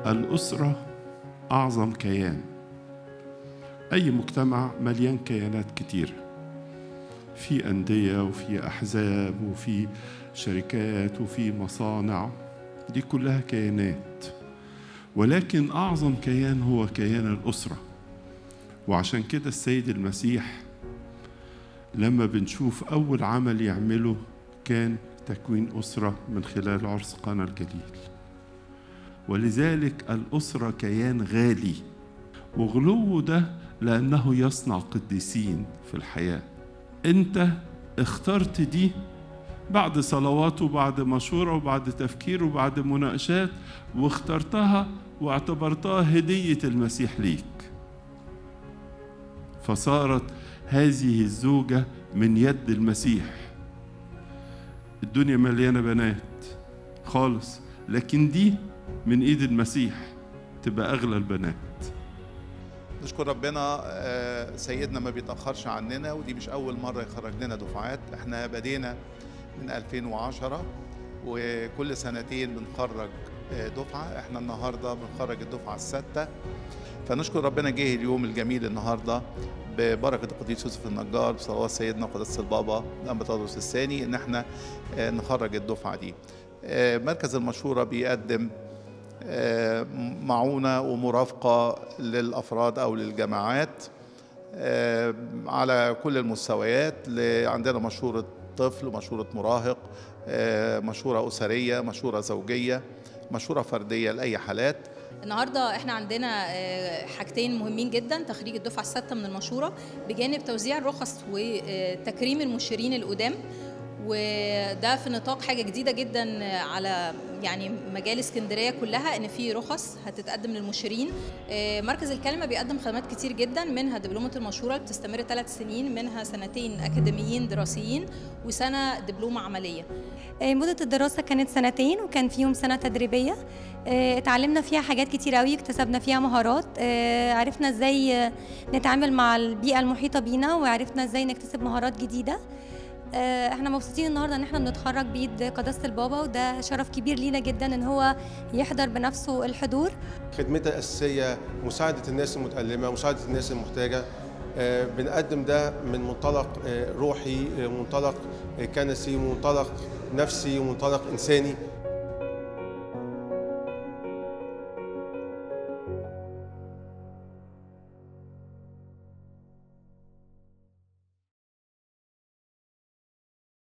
الأسرة أعظم كيان أي مجتمع مليان كيانات كتيرة في أندية وفي أحزاب وفي شركات وفي مصانع دي كلها كيانات ولكن أعظم كيان هو كيان الأسرة وعشان كده السيد المسيح لما بنشوف أول عمل يعمله كان تكوين أسرة من خلال عرس قنا الجليل ولذلك الأسرة كيان غالي وغلوه ده لأنه يصنع قديسين في الحياة أنت اخترت دي بعد صلوات وبعد مشورة وبعد تفكير وبعد مناقشات واخترتها واعتبرتها هدية المسيح ليك فصارت هذه الزوجة من يد المسيح الدنيا مليانة بنات خالص لكن دي من ايد المسيح تبقى اغلى البنات نشكر ربنا آه، سيدنا ما بيتأخرش عننا ودي مش أول مرة يخرج لنا دفعات احنا بدينا من 2010 وكل سنتين بنخرج آه، دفعة احنا النهاردة بنخرج الدفعة السادسة فنشكر ربنا جه اليوم الجميل النهاردة ببركة القديس يوسف النجار بصلوات سيدنا قدس البابا الأنبا تدرس الثاني إن احنا آه، نخرج الدفعة دي آه، مركز المشورة بيقدم آه، معونة ومرافقة للأفراد أو للجماعات آه، على كل المستويات ل- عندنا مشورة طفل مشورة مراهق آه، مشورة أسرية مشورة زوجية مشورة فردية لأي حالات النهارده احنا عندنا آه، حاجتين مهمين جدا تخريج الدفعه السادسه من المشوره بجانب توزيع الرخص وتكريم المشيرين القدام وده في نطاق حاجه جديده جدا على يعني مجال اسكندريه كلها ان في رخص هتتقدم للمشيرين آه، مركز الكلمه بيقدم خدمات كتير جدا منها دبلومه المشوره اللي بتستمر ثلاث سنين منها سنتين اكاديميين دراسيين وسنه دبلومه عمليه آه، مدة الدراسة كانت سنتين وكان فيهم سنة تدريبية آه، اتعلمنا فيها حاجات كتير قوي اكتسبنا فيها مهارات آه، عرفنا ازاي آه، نتعامل مع البيئة المحيطة بينا وعرفنا ازاي نكتسب مهارات جديدة آه، احنا مبسوطين النهارده ان احنا بنتخرج بايد قداسة البابا وده شرف كبير لينا جدا ان هو يحضر بنفسه الحضور خدمتها الأساسية مساعدة الناس المتألمة مساعدة الناس المحتاجة آه، بنقدم ده من منطلق آه، روحي آه، منطلق آه، كنسي منطلق نفسي ومنطلق إنساني